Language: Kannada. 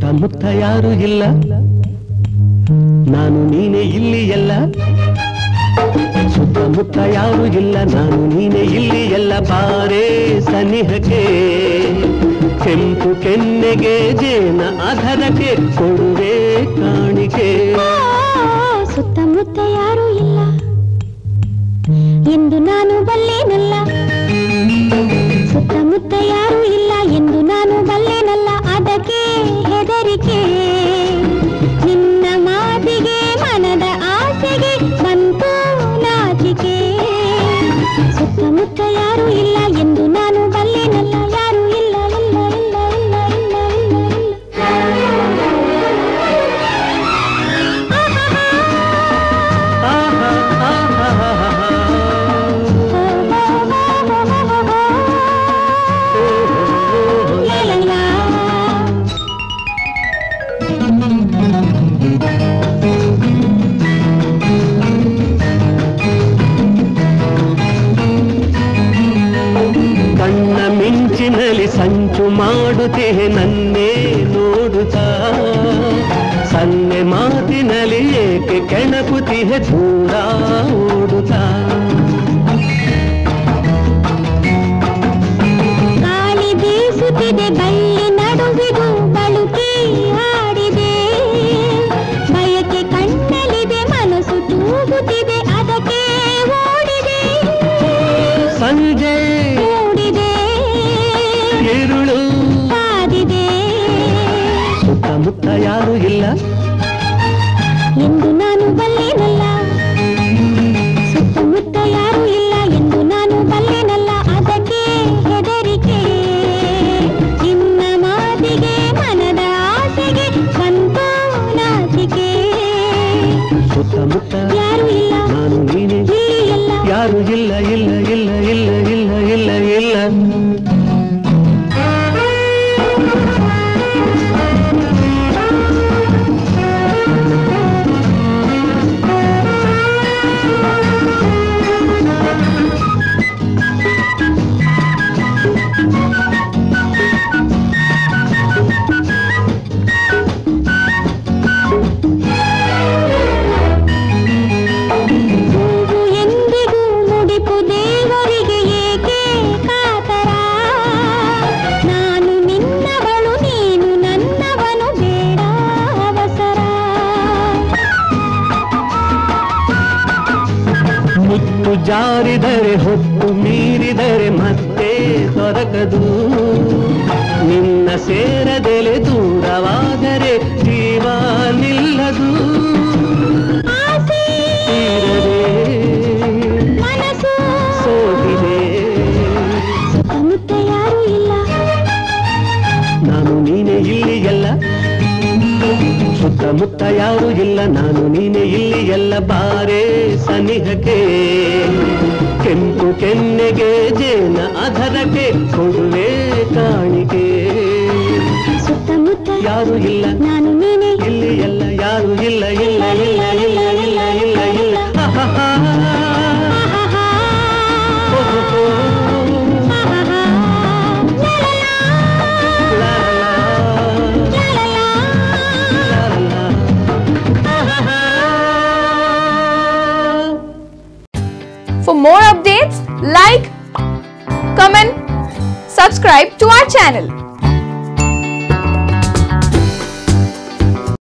ಸುತ್ತಮುತ್ತ ಯಾರು ಇಲ್ಲ ನಾನು ನೀನೇ ಇಲ್ಲಿ ಎಲ್ಲ ಸುತ್ತಮುತ್ತ ಯಾರು ಇಲ್ಲ ನಾನು ನೀನೇ ಇಲ್ಲಿ ಎಲ್ಲ ಬಾರೇ ಸನಿಹಕ್ಕೆ ಕೆಂಪು ಕೆನ್ನೆಗೆ ಜೇನ ಅಧರಕ್ಕೆ ಕೊಡುವೆ ಕಾಣಿಕೆ ಸುತ್ತಮುತ್ತ ಯಾರೂ ಇಲ್ಲ ಎಂದು ನಾನು ಬಲ್ಲೇನಲ್ಲ ಸುತ್ತಮುತ್ತ ಯಾರೂ ಇಲ್ಲ ಎಂದು ನಾನು ಬಲ್ಲೇನಲ್ಲ ಅದಕ್ಕೆ ಹೆದರಿಕೆ ನಿನ್ನ ಮಾತಿಗೆ ಮನದ ಆಸೆಗೆ ಬಂತು ನಾಚಿಕೆ ಸುತ್ತಮುತ್ತ ಯಾರೂ ಇಲ್ಲ ಎಂದು ನಾನು ಬಲ್ಲೇನಲ್ಲ ಯಾರೂ ಇಲ್ಲ ಇಲ್ಲ ಇಲ್ಲ ಇಲ್ಲ ಇಲ್ಲ ಇಲ್ಲ ಆಹಾ, ಆಹಾ, ಆಹಾ. La la la. ಕಣ್ಣ ಮಿಂಚಿನಲ್ಲಿ ಸಂಚು ಮಾಡುತ್ತಿಹೆ ನನ್ನೇ ನೋಡುತ್ತಾ ಸನ್ನೆ ಮಾತಿನಲ್ಲಿ ಏಕೆ ಕೆಣಕುತಿಹೆ ದೂರ ಓಡುತ್ತಾ ಗಾಳಿ ಬೀಸುತ್ತಿದೆ ಬಳ್ಳಿ ನಡುವಿಗೂ ಬಳುಕಿ ಹಾಡಿದೆ ಬಯಕೆ ಕಣ್ಣಲ್ಲಿದೆ ಮನಸ್ಸು ತೂಗುತ್ತಿದೆ ಅದಕ್ಕೆ ಓಡಿದೆ ಸಂಜೆ ಓಡಿದೆ ഇരുಳು ಕಾದಿದೆ ಸುತ್ತಮುತ್ತ ಯಾರು ಇಲ್ಲ ಎಂದು ನಾನು ಬಲ್ಲೇನಲ್ಲ ಸುತ್ತಮುತ್ತ ಯಾರೂ ಇಲ್ಲ ಎಂದು ನಾನು ಬಲ್ಲೇನಲ್ಲ ಅದಕ್ಕೆ ಹೆದರಿಕೆ ನಿನ್ನ ಮಾತಿಗೆ ಮನದ ಆಸೆಗೆ ಬಂತು ನಾಚಿಕೆ ಸುತ್ತಮುತ್ತ ಯಾರೂ ಇಲ್ಲ ನಾನು ನೀನೆ ಇಲ್ಲಿ ಎಲ್ಲ ಯಾರು ಇಲ್ಲ ಇಲ್ಲ ಇಲ್ಲ ಇಲ್ಲ ಇಲ್ಲ ಇಲ್ಲ ಇಲ್ಲ ಹೂವು ಎಂದಿಗೂ ಮುಡಿಪು ದೇವರಿಗೆ ಏಕೆ ಕಾತರ ನಾನು ನಿನ್ನವಳು ನೀನು ನನ್ನವನು ಬೇಡ ಅವಸರ ಮುತ್ತು ಜಾರಿದರೆ ಹೊತ್ತು ಮೀರಿದರೆ ಮತ್ತೆ ದೊರಕದು ನಿನ್ನ ಸೇರದೆಲೆ ದೂರವಾದರೆ ಜೀವ ನಿಲ್ಲದು ಆಸೆ ತೀರದೆ ಮನಸ್ಸು ಸೋತಿದೆ ಸುತ್ತಮುತ್ತ ಯಾರೂ ಇಲ್ಲ ನಾನು ನೀನೆ ಇಲ್ಲಿ ಎಲ್ಲ ಸುತ್ತಮುತ್ತ ಯಾರು ಇಲ್ಲ ನಾನು ನೀನೆ ಇಲ್ಲಿ ಎಲ್ಲ ಬಾರೆ ಸನಿಹಕ್ಕೆ ಕೆಂಪು ಕೆನ್ನೆಗೆ ಜೇನ ಅಧರಕ್ಕೆ ಕೊಡುವೆ ಕಾಣಿಕೆ ಸುತ್ತಮುತ್ತ ಯಾರು ಇಲ್ಲ ನಾನು ನೀನೇ ಇಲ್ಲಿ ಎಲ್ಲ ಯಾರು ಇಲ್ಲ ಇಲ್ಲ ಇಲ್ಲ ಇಲ್ಲ ಇಲ್ಲ ಇಲ್ಲ ಇಲ್ಲ ಆಹಾಹಾ. ಆಹಾಹಾ. ಓಹೋಹೋ. ಆಹಾಹಾ. ಲಾ ಲಾ ಲಾ. ಲಾ ಲಾ ಲಾ ಲಾ ಲಾ. ಲಾ ಲಾ ಲಾ. For more updates, like, comment, subscribe to our channel.